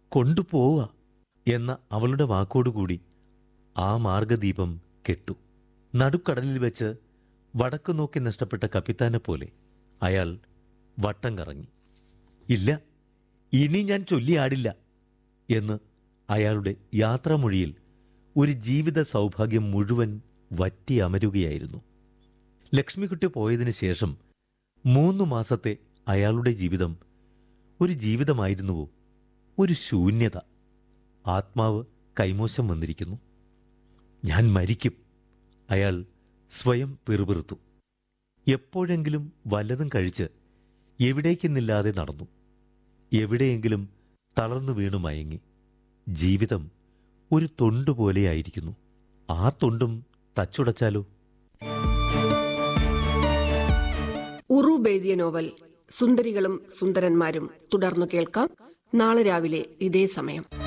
കൊണ്ടുപോവുക എന്ന അവളുടെ വാക്കോടുകൂടി ആ മാർഗദീപം കെട്ടു നടുക്കടലിൽ വെച്ച് വടക്കു നോക്കി നഷ്ടപ്പെട്ട കപ്പിത്താനെ പോലെ അയാൾ വട്ടം കറങ്ങി ഇല്ല ഇനി ഞാൻ ചൊല്ലിയാടില്ല എന്ന് അയാളുടെ യാത്രാമൊഴിയിൽ ഒരു ജീവിത സൗഭാഗ്യം മുഴുവൻ വറ്റി അമരുകയായിരുന്നു ലക്ഷ്മിക്കുട്ടി പോയതിനു ശേഷം മൂന്ന് മാസത്തെ അയാളുടെ ജീവിതം ഒരു ജീവിതമായിരുന്നുവോ ഒരു ശൂന്യത ആത്മാവ് കൈമോശം വന്നിരിക്കുന്നു ഞാൻ മരിക്കും അയാൾ സ്വയം പിറുപിറുത്തു എപ്പോഴെങ്കിലും വല്ലതും കഴിച്ച് എവിടേക്കെന്നില്ലാതെ നടന്നു എവിടെയെങ്കിലും തളർന്നു വീണു മയങ്ങി ജീവിതം ഒരു തൊണ്ട് പോലെയായിരിക്കുന്നു ആ തൊണ്ടും തച്ചുടച്ചാലോ ഉറൂബ് എഴുതിയ നോവൽ സുന്ദരികളും സുന്ദരന്മാരും തുടർന്നു കേൾക്കാം നാളെ രാവിലെ ഇതേ സമയം